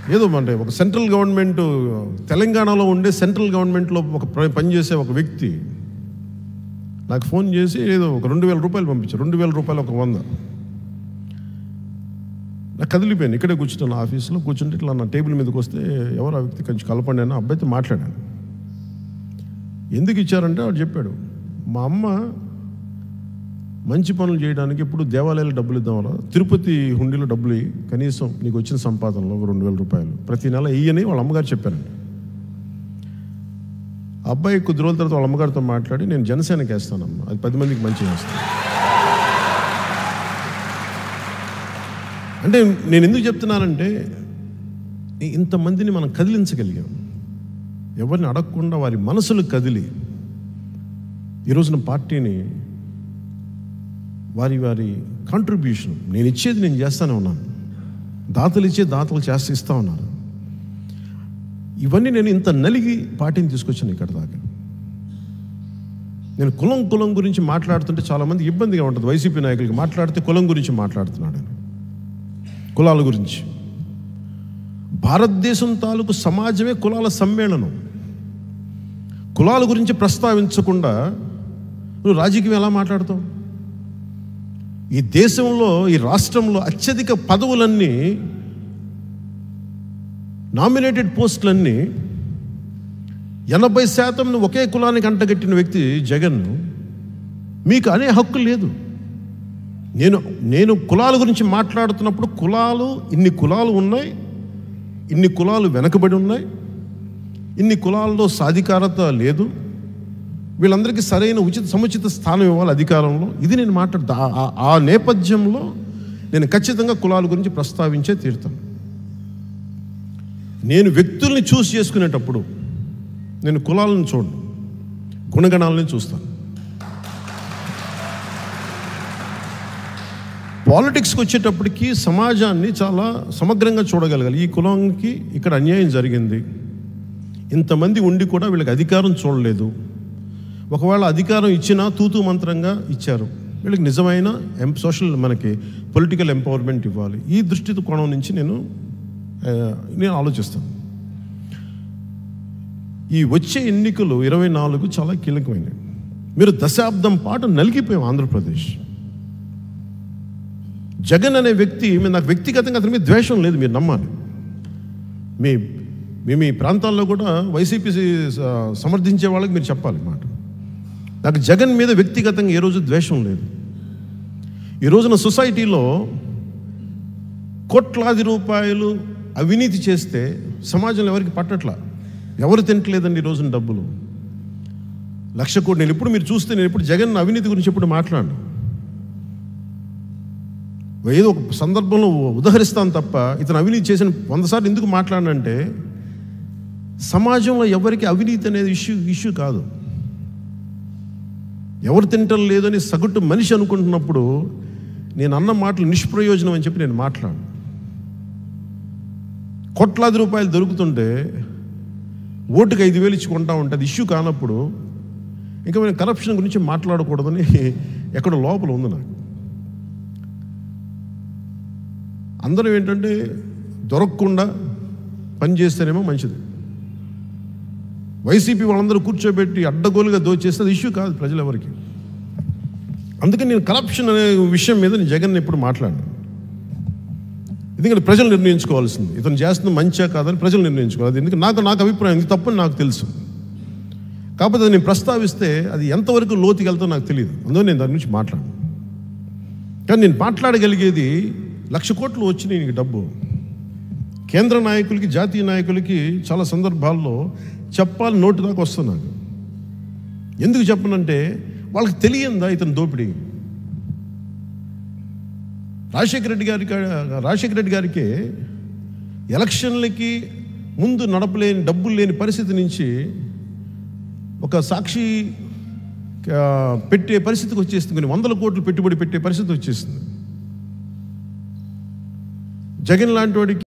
ఏదో అంటే ఒక సెంట్రల్ గవర్నమెంట్ తెలంగాణలో ఉండే సెంట్రల్ గవర్నమెంట్లో ఒక ప్ర- పనిచేసే ఒక వ్యక్తి నాకు ఫోన్ చేసి ఏదో ఒక రెండు వేల రూపాయలు పంపించారు రెండు వేల రూపాయలు ఒక వంద నాకు కదిలిపోయాను ఇక్కడే కూర్చున్నాను ఆఫీస్లో కూర్చుంటే ఇట్లా నా టేబుల్ మీదకి వస్తే ఎవరు ఆ వ్యక్తి కొంచెం కలపండి అని అబ్బాయితో మాట్లాడాను ఎందుకు ఇచ్చారంటే వాడు చెప్పాడు మా అమ్మ మంచి పనులు చేయడానికి ఇప్పుడు దేవాలయాలు డబ్బులు ఇద్దామరా తిరుపతి హుండీలో డబ్బులు ఇయ్యి. కనీసం నీకు వచ్చిన సంపాదనలో ఒక రెండు వేల రూపాయలు ప్రతి నెల ఇయ్యని వాళ్ళ అమ్మగారు చెప్పారండి ఆ అబ్బాయి కొద్ది రోజుల తర్వాత వాళ్ళ అమ్మగారితో మాట్లాడి నేను జనసేనకి వేస్తానమ్మా అది పది మందికి మంచి చేస్తాను అంటే నేను ఎందుకు చెప్తున్నానంటే ఇంతమందిని మనం కదిలించగలిగాం ఎవరిని అడగకుండా వారి మనసులు కదిలి ఈ రోజున పార్టీని వారి వారి కాంట్రిబ్యూషన్ నేను ఇచ్చేది నేను చేస్తానే ఉన్నాను దాతలు ఇచ్చే దాతలు చేస్తే ఇస్తా ఉన్నారు ఇవన్నీ నేను ఇంత నలిగి పార్టీని తీసుకొచ్చాను ఇక్కడ దాకా నేను కులం కులం గురించి మాట్లాడుతుంటే చాలామంది ఇబ్బందిగా ఉంటుంది వైసీపీ నాయకులకి మాట్లాడితే కులం గురించి మాట్లాడుతున్నాడు ఆయన కులాల గురించి భారతదేశం తాలూకు సమాజమే కులాల సమ్మేళనం కులాల గురించి ప్రస్తావించకుండా నువ్వు రాజకీయం ఎలా మాట్లాడతావు ఈ దేశంలో ఈ రాష్ట్రంలో అత్యధిక పదవులన్నీ నామినేటెడ్ పోస్టులన్నీ ఎనభై శాతం ఒకే కులానికి అంటగట్టిన వ్యక్తి జగన్ మీకు అనే హక్కు లేదు నేను నేను కులాల గురించి మాట్లాడుతున్నప్పుడు కులాలు ఇన్ని కులాలు ఉన్నాయి ఇన్ని కులాలు వెనకబడి ఉన్నాయి ఇన్ని కులాల్లో సాధికారత లేదు వీళ్ళందరికీ సరైన ఉచిత సముచిత స్థానం ఇవ్వాలి అధికారంలో ఇది నేను మాట్లాడుతా ఆ- ఆ- ఆ నేపథ్యంలో నేను ఖచ్చితంగా కులాల గురించి ప్రస్తావించే తీరుతాను నేను వ్యక్తుల్ని చూస్ చేసుకునేటప్పుడు నేను కులాలను చూడను గుణగణాలని చూస్తాను పాలిటిక్స్కి వచ్చేటప్పటికి సమాజాన్ని చాలా సమగ్రంగా చూడగలగాలి ఈ కులానికి ఇక్కడ అన్యాయం జరిగింది ఇంతమంది ఉండి కూడా వీళ్ళకి అధికారం చూడలేదు ఒకవేళ అధికారం ఇచ్చినా తూతూ మంత్రంగా ఇచ్చారు వీళ్ళకి నిజమైన ఎం సోషల్ మనకి పొలిటికల్ ఎంపవర్మెంట్ ఇవ్వాలి ఈ దృష్టి కోణం నుంచి నేను ఆ, నేను ఆలోచిస్తాను ఈ వచ్చే ఎన్నికలు ఇరవై నాలుగు చాలా కీలకమైనవి మీరు దశాబ్దం పాటు నలిగిపోయాం ఆంధ్రప్రదేశ్ జగన్ అనే వ్యక్తి మీ- నాకు వ్యక్తిగతంగా అతని మీద ద్వేషం లేదు మీరు నమ్మాలి మీ మీ మీ ప్రాంతాల్లో కూడా వైసీపీ స- సమర్థించే వాళ్ళకి మీరు చెప్పాలి మాట నాకు జగన్ మీద వ్యక్తిగతంగా ఏ రోజు ద్వేషం లేదు ఈ రోజున సొసైటీలో కోట్లాది రూపాయలు అవినీతి చేస్తే సమాజంలో ఎవరికి పట్టట్లా ఎవరు తింటలేదండి ఈ రోజున డబ్బులు లక్ష కోటి నేను ఎప్పుడు మీరు చూస్తే నేను ఎప్పుడు జగన్ అవినీతి గురించి ఎప్పుడు మాట్లాడను ఏదో ఒక సందర్భంలో ఉదహరిస్తాను తప్ప ఇతను అవినీతి చేసిన వంద సార్లు ఎందుకు మాట్లాడనంటే సమాజంలో ఎవరికి అవినీతి అనేది ఇష్యూ ఇష్యూ కాదు ఎవరు తింటం లేదని సగటు మనిషి అనుకుంటున్నప్పుడు నేను అన్న మాటలు నిష్ప్రయోజనం అని చెప్పి నేను మాట్లాడు కోట్లాది రూపాయలు దొరుకుతుంటే ఓటుకి ఐదు వేలు ఇచ్చి కొంటా ఉంటే అది ఇష్యూ కానప్పుడు ఇంకా నేను కరప్షన్ గురించి మాట్లాడకూడదని ఎక్కడ లోపల ఉంది నాకు అందరం ఏంటంటే దొరకకుండా పని చేస్తేనేమో మంచిది వైసీపీ వాళ్ళందరూ కూర్చోబెట్టి అడ్డగోలుగా దోచేస్తే అది ఇష్యూ కాదు ప్రజలెవరికి అందుకని నేను కరప్షన్ అనే విషయం మీద నేను జగన్ ఎప్పుడు మాట్లాడను ఎందుకంటే ప్రజలు నిర్ణయించుకోవాల్సింది ఇతను చేస్తున్న మంచిగా కాదని ప్రజలు నిర్ణయించుకోవాలి అది ఎందుకంటే నాకు నాకు అభిప్రాయం ఇది తప్పని నాకు తెలుసు కాకపోతే అది నేను ప్రస్తావిస్తే అది ఎంతవరకు లోతుకి వెళ్తాదో నాకు తెలియదు అందులో నేను దాని గురించి మాట్లాడను కానీ నేను మాట్లాడగలిగేది లక్ష కోట్లు వచ్చినాయి నీకు డబ్బు కేంద్ర నాయకులకి జాతీయ నాయకులకి చాలా సందర్భాల్లో చెప్పాలి నోటి దాకా వస్తుంది నాకు ఎందుకు చెప్పనంటే వాళ్ళకి తెలియందా ఇతను దోపిడీ రాజశేఖర రెడ్డి గారికి రాజశేఖర రెడ్డి గారికి ఎలక్షన్లకి ముందు నడపలేని డబ్బులు లేని పరిస్థితి నుంచి ఒక సాక్షి ఆ, పెట్టే పరిస్థితికి వచ్చేస్తుంది కొన్ని వందల కోట్లు పెట్టుబడి పెట్టే పరిస్థితి వచ్చేసింది జగన్ లాంటి వాడికి